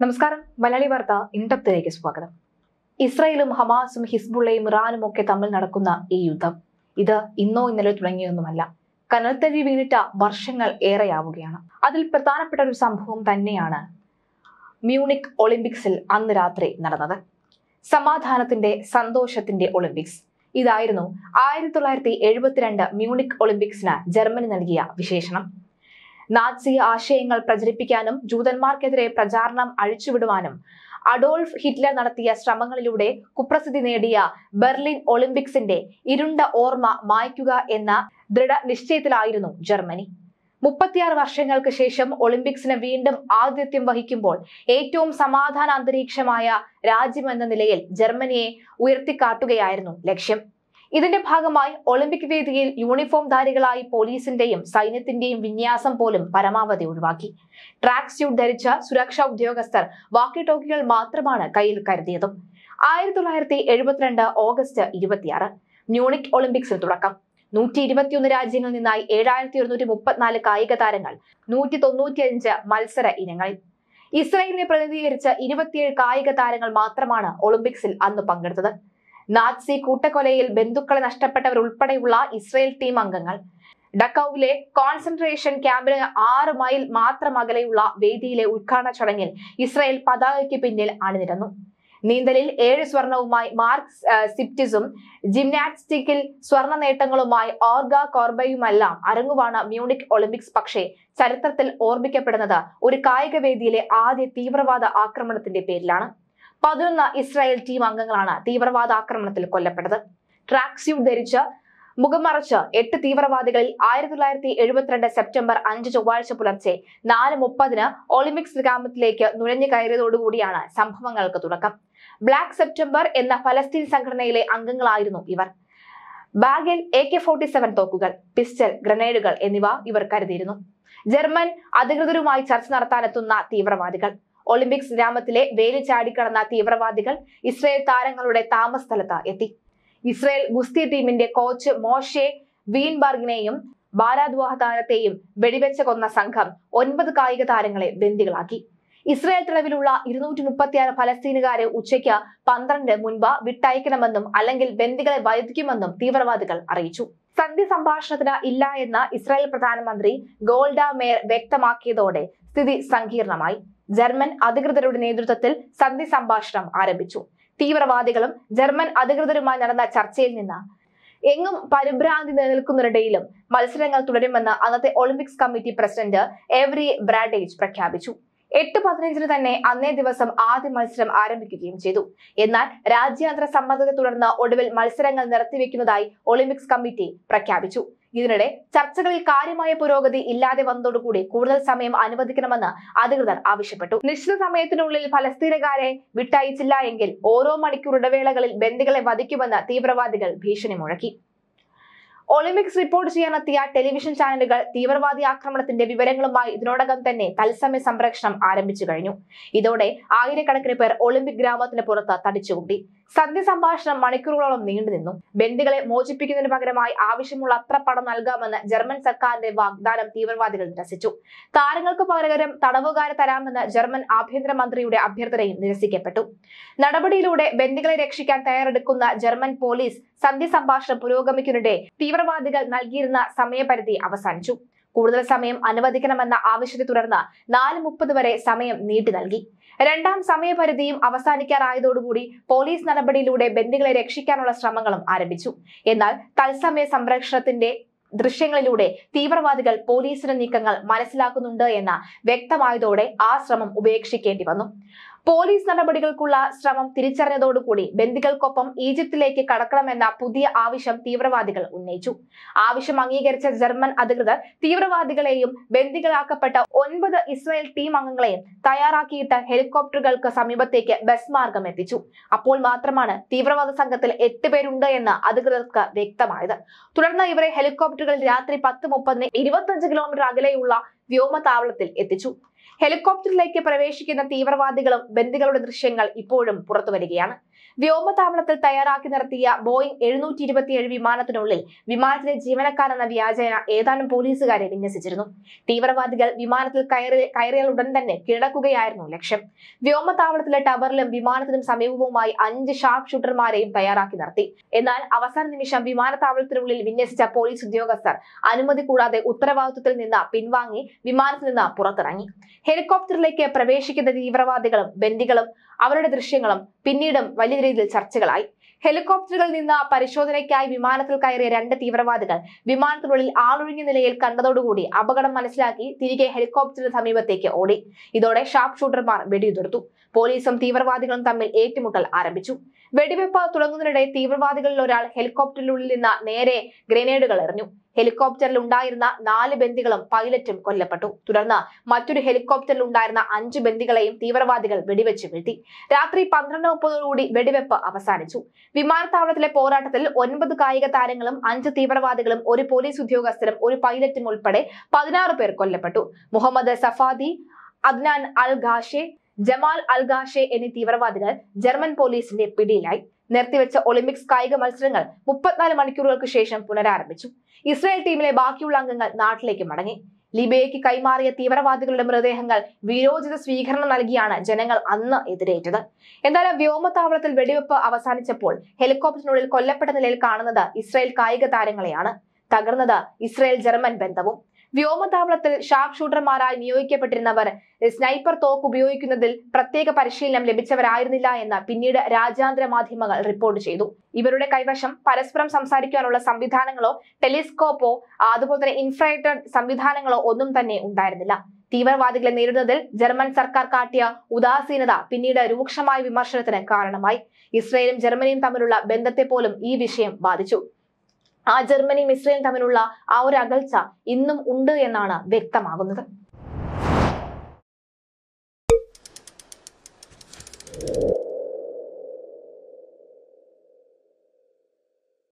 നമസ്കാരം മലയാളി വാർത്ത ഇൻഡപ്തിലേക്ക് സ്വാഗതം ഇസ്രായേലും ഹമാസും ഹിസ്ബുള്ളയും ഇറാനും ഒക്കെ തമ്മിൽ നടക്കുന്ന ഈ യുദ്ധം ഇത് ഇന്നോ ഇന്നലെ തുടങ്ങിയൊന്നുമല്ല കനൽത്തരി വീണിട്ട വർഷങ്ങൾ ഏറെയാവുകയാണ് അതിൽ പ്രധാനപ്പെട്ട ഒരു സംഭവം തന്നെയാണ് മ്യൂണിക് ഒളിമ്പിക്സിൽ അന്ന് രാത്രി നടന്നത് സമാധാനത്തിന്റെ സന്തോഷത്തിന്റെ ഒളിമ്പിക്സ് ഇതായിരുന്നു ആയിരത്തി തൊള്ളായിരത്തി എഴുപത്തിരണ്ട് മ്യൂണിക് ഒളിമ്പിക്സിന് ജർമ്മനി നൽകിയ വിശേഷണം നാസി ആശയങ്ങൾ പ്രചരിപ്പിക്കാനും ജൂതന്മാർക്കെതിരെ പ്രചാരണം അഴിച്ചുവിടുവാനും അഡോൾഫ് ഹിറ്റ്ലർ നടത്തിയ ശ്രമങ്ങളിലൂടെ കുപ്രസിദ്ധി നേടിയ ബെർലിൻ ഒളിമ്പിക്സിന്റെ ഇരുണ്ട ഓർമ്മ മായ്ക്കുക എന്ന ദൃഢനിശ്ചയത്തിലായിരുന്നു ജർമ്മനി മുപ്പത്തിയാറ് വർഷങ്ങൾക്ക് ശേഷം ഒളിമ്പിക്സിന് വീണ്ടും ആതിഥ്യം വഹിക്കുമ്പോൾ ഏറ്റവും സമാധാന അന്തരീക്ഷമായ രാജ്യമെന്ന നിലയിൽ ജർമ്മനിയെ ഉയർത്തിക്കാട്ടുകയായിരുന്നു ലക്ഷ്യം ഇതിന്റെ ഭാഗമായി ഒളിമ്പിക് വേദിയിൽ യൂണിഫോം ധാരികളായി പോലീസിന്റെയും സൈന്യത്തിന്റെയും വിന്യാസം പോലും പരമാവധി ഒഴിവാക്കി ട്രാക്ക് സ്യൂട്ട് ധരിച്ച സുരക്ഷാ ഉദ്യോഗസ്ഥർ വാക്കി ടോക്കികൾ മാത്രമാണ് കയ്യിൽ കരുതിയതും ആയിരത്തി തൊള്ളായിരത്തി എഴുപത്തിരണ്ട് ഓഗസ്റ്റ് ഇരുപത്തിയാറ് മ്യൂണിക് ഒളിമ്പിക്സിന് തുടക്കം നൂറ്റി ഇരുപത്തിയൊന്ന് രാജ്യങ്ങളിൽ നിന്നായി ഏഴായിരത്തി ഒരുന്നൂറ്റി മുപ്പത്തിനാല് കായിക താരങ്ങൾ നൂറ്റി തൊണ്ണൂറ്റിയഞ്ച് മത്സര ഇനങ്ങളിൽ ഇസ്രായേലിനെ പ്രതിനിധീകരിച്ച ഇരുപത്തിയേഴ് കായിക താരങ്ങൾ മാത്രമാണ് ഒളിമ്പിക്സിൽ അന്ന് പങ്കെടുത്തത് നാറ്റ്സി കൂട്ടക്കൊലയിൽ ബന്ധുക്കളെ നഷ്ടപ്പെട്ടവർ ഉൾപ്പെടെയുള്ള ഇസ്രായേൽ ടീം അംഗങ്ങൾ ഡക്കൌവിലെ കോൺസെൻട്രേഷൻ ക്യാമ്പിന് ആറ് മൈൽ മാത്രം അകലെയുള്ള വേദിയിലെ ഉദ്ഘാടന ചടങ്ങിൽ ഇസ്രായേൽ പതാകയ്ക്ക് പിന്നിൽ അണിനിരന്നു നീന്തലിൽ ഏഴ് സ്വർണവുമായി മാർക്ക് സിപ്റ്റിസും ജിംനാസ്റ്റിക്കിൽ സ്വർണ്ണ നേട്ടങ്ങളുമായി ഓർഗ കോർബയുമെല്ലാം അരങ്ങുവാണ് മ്യൂണിക് ഒളിമ്പിക്സ് പക്ഷേ ചരിത്രത്തിൽ ഓർമ്മിക്കപ്പെടുന്നത് ഒരു കായിക വേദിയിലെ ആദ്യ തീവ്രവാദ ആക്രമണത്തിന്റെ പേരിലാണ് പതിനൊന്ന് ഇസ്രായേൽ ടീം അംഗങ്ങളാണ് തീവ്രവാദ ആക്രമണത്തിൽ കൊല്ലപ്പെട്ടത് ട്രാക്ക് സ്യൂട്ട് ധരിച്ച് മുഖമറച്ച് എട്ട് തീവ്രവാദികളിൽ ആയിരത്തി തൊള്ളായിരത്തി എഴുപത്തിരണ്ട് സെപ്റ്റംബർ അഞ്ച് ചൊവ്വാഴ്ച പുലർച്ചെ നാല് മുപ്പതിന് ഒളിമ്പിക്സ് ഗ്രാമത്തിലേക്ക് നുഴഞ്ഞു കയറിയതോടുകൂടിയാണ് സംഭവങ്ങൾക്ക് തുടക്കം ബ്ലാക്ക് സെപ്റ്റംബർ എന്ന ഫലസ്തീൻ സംഘടനയിലെ അംഗങ്ങളായിരുന്നു ഇവർ ബാഗിൽ എ കെ ഫോർട്ടി സെവൻ തോക്കുകൾ പിസ്റ്റൽ ഗ്രനേഡുകൾ എന്നിവ ഇവർ കരുതിയിരുന്നു ജർമ്മൻ അധികൃതരുമായി ചർച്ച നടത്താനെത്തുന്ന തീവ്രവാദികൾ ഒളിമ്പിക്സ് ഗ്രാമത്തിലെ വേലി ചാടിക്കടന്ന തീവ്രവാദികൾ ഇസ്രയേൽ താരങ്ങളുടെ താമസ സ്ഥലത്ത് എത്തി ഇസ്രയേൽ ഗുസ്തി ടീമിന്റെ കോച്ച് മോഷെ വീൻബർഗിനെയും ബാരാദ്വാഹ താരത്തെയും വെടിവെച്ച് കൊന്ന സംഘം ഒൻപത് കായിക താരങ്ങളെ ബന്ദികളാക്കി ഇസ്രായേൽ തടവിലുള്ള ഇരുന്നൂറ്റി മുപ്പത്തിയാറ് ഫലസ്തീനുകാരെ ഉച്ചയ്ക്ക് പന്ത്രണ്ട് മുൻപ് വിട്ടയക്കണമെന്നും അല്ലെങ്കിൽ ബന്ദികളെ വൈദിക്കുമെന്നും തീവ്രവാദികൾ അറിയിച്ചു സന്ധി സംഭാഷണത്തിന് ഇല്ല എന്ന് ഇസ്രായേൽ പ്രധാനമന്ത്രി ഗോൾഡ മേയർ വ്യക്തമാക്കിയതോടെ സ്ഥിതി സങ്കീർണമായി ജർമ്മൻ അധികൃതരുടെ നേതൃത്വത്തിൽ സന്ധി സംഭാഷണം ആരംഭിച്ചു തീവ്രവാദികളും ജർമ്മൻ അധികൃതരുമായി നടന്ന ചർച്ചയിൽ നിന്ന് എങ്ങും പരിഭ്രാന്തി നിലനിൽക്കുന്നതിനിടയിലും മത്സരങ്ങൾ തുടരുമെന്ന് അന്നത്തെ Olympics committee president Avery Brundage പ്രഖ്യാപിച്ചു എട്ട് പതിനഞ്ചിന് തന്നെ അന്നേ ദിവസം ആദ്യ മത്സരം ആരംഭിക്കുകയും ചെയ്തു എന്നാൽ രാജ്യാന്തര സമ്മർദ്ദത്തെ തുടർന്ന് ഒടുവിൽ മത്സരങ്ങൾ നിർത്തിവെക്കുന്നതായി ഒളിമ്പിക്സ് കമ്മിറ്റി പ്രഖ്യാപിച്ചു ഇതിനിടെ ചർച്ചകളിൽ കാര്യമായ പുരോഗതി ഇല്ലാതെ വന്നതോടുകൂടി കൂടുതൽ സമയം അനുവദിക്കണമെന്ന് അധികൃതർ ആവശ്യപ്പെട്ടു നിശ്ചിത സമയത്തിനുള്ളിൽ ഫലസ്തീനക്കാരെ വിട്ടയച്ചില്ല എങ്കിൽ ഓരോ മണിക്കൂർ ഇടവേളകളിൽ ബന്ദികളെ വധിക്കുമെന്ന് തീവ്രവാദികൾ ഭീഷണി മുഴക്കി ഒളിമ്പിക്സ് റിപ്പോർട്ട് ചെയ്യാനെത്തിയ ടെലിവിഷൻ ചാനലുകൾ തീവ്രവാദി ആക്രമണത്തിന്റെ വിവരങ്ങളുമായി ഇതിനോടകം തന്നെ തത്സമയ സംപ്രേഷണം ആരംഭിച്ചു കഴിഞ്ഞു ഇതോടെ ആയിരക്കണക്കിന് പേർ ഒളിമ്പിക് ഗ്രാമത്തിന് പുറത്ത് തടിച്ചുകൂടി സന്ധ്യ സംഭാഷണം മണിക്കൂറുകളോളം നീണ്ടുനിന്നു ബന്ദികളെ മോചിപ്പിക്കുന്നതിന് പകരമായി ആവശ്യമുള്ള അത്ര പണം നൽകാമെന്ന് ജർമ്മൻ സർക്കാരിന്റെ വാഗ്ദാനം തീവ്രവാദികൾ നിരസിച്ചു താരങ്ങൾക്ക് പകരം തടവുകാരെ തരാമെന്ന് ജർമ്മൻ ആഭ്യന്തരമന്ത്രിയുടെ അഭ്യർത്ഥനയും നിരസിക്കപ്പെട്ടു നടപടിയിലൂടെ ബന്ദികളെ രക്ഷിക്കാൻ തയ്യാറെടുക്കുന്ന ജർമ്മൻ പോലീസ് സന്ധി സംഭാഷണം പുരോഗമിക്കുന്നതിനിടെ തീവ്രവാദികൾ നൽകിയിരുന്ന സമയപരിധി അവസാനിച്ചു കൂടുതൽ സമയം അനുവദിക്കണമെന്ന ആവശ്യത്തെ തുടർന്ന് നാല് മുപ്പത് വരെ സമയം നീട്ടി നൽകി രണ്ടാം സമയപരിധിയും അവസാനിക്കാറായതോടുകൂടി പോലീസ് നടപടിയിലൂടെ ബന്ദികളെ രക്ഷിക്കാനുള്ള ശ്രമങ്ങളും ആരംഭിച്ചു എന്നാൽ തത്സമയ സംരക്ഷണത്തിന്റെ ദൃശ്യങ്ങളിലൂടെ തീവ്രവാദികൾ പോലീസിന്റെ നീക്കങ്ങൾ മനസ്സിലാക്കുന്നുണ്ട് എന്ന വ്യക്തമായതോടെ ആ ശ്രമം ഉപേക്ഷിക്കേണ്ടി വന്നു പോലീസ് നടപടികൾക്കുള്ള ശ്രമം തിരിച്ചറിഞ്ഞതോടുകൂടി ബന്ദികൾക്കൊപ്പം ഈജിപ്തിലേക്ക് കടക്കണമെന്ന പുതിയ ആവശ്യം തീവ്രവാദികൾ ഉന്നയിച്ചു ആവശ്യം അംഗീകരിച്ച ജർമ്മൻ അധികൃതർ തീവ്രവാദികളെയും ബന്ദികളാക്കപ്പെട്ട ഒൻപത് ഇസ്രായേൽ ടീം അംഗങ്ങളെയും തയ്യാറാക്കിയിട്ട് ഹെലികോപ്റ്ററുകൾക്ക് സമീപത്തേക്ക് ബസ് മാർഗം എത്തിച്ചു അപ്പോൾ മാത്രമാണ് തീവ്രവാദ സംഘത്തിൽ എട്ട് പേരുണ്ട് എന്ന് അധികൃതർക്ക് വ്യക്തമായത് തുടർന്ന് ഇവരെ ഹെലികോപ്റ്ററുകൾ രാത്രി പത്ത് മുപ്പതിന് ഇരുപത്തഞ്ച് കിലോമീറ്റർ അകലെയുള്ള വ്യോമതാവളത്തിൽ എത്തിച്ചു ഹെലികോപ്റ്ററിലേക്ക് പ്രവേശിക്കുന്ന തീവ്രവാദികളും ബന്ദികളുടെ ദൃശ്യങ്ങൾ ഇപ്പോഴും പുറത്തുവരികയാണ് വ്യോമതാവളത്തിൽ തയ്യാറാക്കി നിർത്തിയ ബോയിങ് എഴുന്നൂറ്റി ഇരുപത്തിയേഴ് വിമാനത്തിനുള്ളിൽ വിമാനത്തിലെ ജീവനക്കാരെന്ന വ്യാജേന ഏതാനും പോലീസുകാരെ വിന്യസിച്ചിരുന്നു തീവ്രവാദികൾ വിമാനത്തിൽ കയറി കയറിയാൽ ഉടൻ തന്നെ കീഴടക്കുകയായിരുന്നു ലക്ഷ്യം വ്യോമതാവളത്തിലെ ടവറിലും വിമാനത്തിനും സമീപവുമായി അഞ്ച് ഷാർപ്പ് ഷൂട്ടർമാരെയും തയ്യാറാക്കി നിർത്തി എന്നാൽ അവസാന നിമിഷം വിമാനത്താവളത്തിനുള്ളിൽ വിന്യസിച്ച പോലീസ് ഉദ്യോഗസ്ഥർ അനുമതി കൂടാതെ ഉത്തരവാദിത്വത്തിൽ നിന്ന് പിൻവാങ്ങി വിമാനത്തിൽ നിന്ന് പുറത്തിറങ്ങി ഹെലികോപ്റ്ററിലേക്ക് പ്രവേശിക്കുന്ന തീവ്രവാദികളും ബന്ദികളും അവരുടെ ദൃശ്യങ്ങളും പിന്നീടും വലിയ രീതിയിൽ ചർച്ചകളായി ഹെലികോപ്റ്ററുകളിൽ നിന്ന് പരിശോധനയ്ക്കായി വിമാനത്തിൽ കയറിയ രണ്ട് തീവ്രവാദികൾ വിമാനത്തിനുള്ളിൽ ആളൊഴിഞ്ഞ നിലയിൽ കണ്ടതോടുകൂടി അപകടം മനസ്സിലാക്കി തിരികെ ഹെലികോപ്റ്ററിന് സമീപത്തേക്ക് ഓടി ഇതോടെ ഷാർപ്പ് ഷൂട്ടർമാർ വെടിയുതിർത്തു പോലീസും തീവ്രവാദികളും തമ്മിൽ ഏറ്റുമുട്ടൽ ആരംഭിച്ചു വെടിവെപ്പ് തുടങ്ങുന്നതിനിടെ തീവ്രവാദികളിൽ ഒരാൾ ഹെലികോപ്റ്ററിനുള്ളിൽ നിന്ന് നേരെ ഗ്രനേഡുകൾ എറിഞ്ഞു ഹെലികോപ്റ്ററിൽ ഉണ്ടായിരുന്ന നാല് ബന്ദികളും പൈലറ്റും കൊല്ലപ്പെട്ടു തുടർന്ന് മറ്റൊരു ഹെലികോപ്റ്ററിൽ ഉണ്ടായിരുന്ന അഞ്ച് ബന്ദികളെയും തീവ്രവാദികൾ വെടിവെച്ച് വീഴ്ത്തി രാത്രി പന്ത്രണ്ട് മുപ്പതോടുകൂടി വെടിവെപ്പ് അവസാനിച്ചു വിമാനത്താവളത്തിലെ പോരാട്ടത്തിൽ ഒൻപത് കായിക താരങ്ങളും അഞ്ച് തീവ്രവാദികളും ഒരു പോലീസ് ഉദ്യോഗസ്ഥരും ഒരു പൈലറ്റും ഉൾപ്പെടെ പതിനാറ് പേർ കൊല്ലപ്പെട്ടു Muhammad Safadi Adnan Al Gashey Jamal Al Gashey എന്നീ തീവ്രവാദികൾ ജർമ്മൻ പോലീസിന്റെ പിടിയിലായി നിർത്തിവെച്ച ഒളിമ്പിക്സ് കായിക മത്സരങ്ങൾ മുപ്പത്തിനാല് മണിക്കൂറുകൾക്ക് ശേഷം പുനരാരംഭിച്ചു ഇസ്രായേൽ ടീമിലെ ബാക്കിയുള്ള അംഗങ്ങൾ നാട്ടിലേക്ക് മടങ്ങി ലിബിയയ്ക്ക് കൈമാറിയ തീവ്രവാദികളുടെ മൃതദേഹങ്ങൾ വീരോചിത സ്വീകരണം നൽകിയാണ് ജനങ്ങൾ അന്ന് എതിരേറ്റത് എന്തായാലും വ്യോമതാവളത്തിൽ വെടിവെപ്പ് അവസാനിച്ചപ്പോൾ ഹെലികോപ്റ്ററിനുള്ളിൽ കൊല്ലപ്പെട്ട നിലയിൽ കാണുന്നത് ഇസ്രായേൽ കായിക താരങ്ങളെയാണ് തകർന്നത് ഇസ്രായേൽ ജർമ്മൻ ബന്ധവും വ്യോമതാവളത്തിൽ ഷാർപ്പ് ഷൂട്ടർമാരായി നിയോഗിക്കപ്പെട്ടിരുന്നവർ സ്നൈപ്പർ തോക്ക് ഉപയോഗിക്കുന്നതിൽ പ്രത്യേക പരിശീലനം ലഭിച്ചവരായിരുന്നില്ല എന്ന് പിന്നീട് രാജ്യാന്തര മാധ്യമങ്ങൾ റിപ്പോർട്ട് ചെയ്തു ഇവരുടെ കൈവശം പരസ്പരം സംസാരിക്കാനുള്ള സംവിധാനങ്ങളോ ടെലിസ്കോപ്പോ അതുപോലെ തന്നെ ഇൻഫ്രേറ്റഡ് സംവിധാനങ്ങളോ ഒന്നും തന്നെ ഉണ്ടായിരുന്നില്ല തീവ്രവാദികളെ നേരിടുന്നതിൽ ജർമ്മൻ സർക്കാർ കാട്ടിയ ഉദാസീനത പിന്നീട് രൂക്ഷമായ വിമർശനത്തിന് കാരണമായി ഇസ്രയേലും ജർമ്മനിയും തമ്മിലുള്ള ബന്ധത്തെ പോലും ഈ വിഷയം ബാധിച്ചു ആ ജർമ്മനിയും ഇസ്രയേലും തമ്മിലുള്ള ആ ഒരു അകൽച്ച ഇന്നും ഉണ്ട് എന്നാണ് വ്യക്തമാകുന്നത്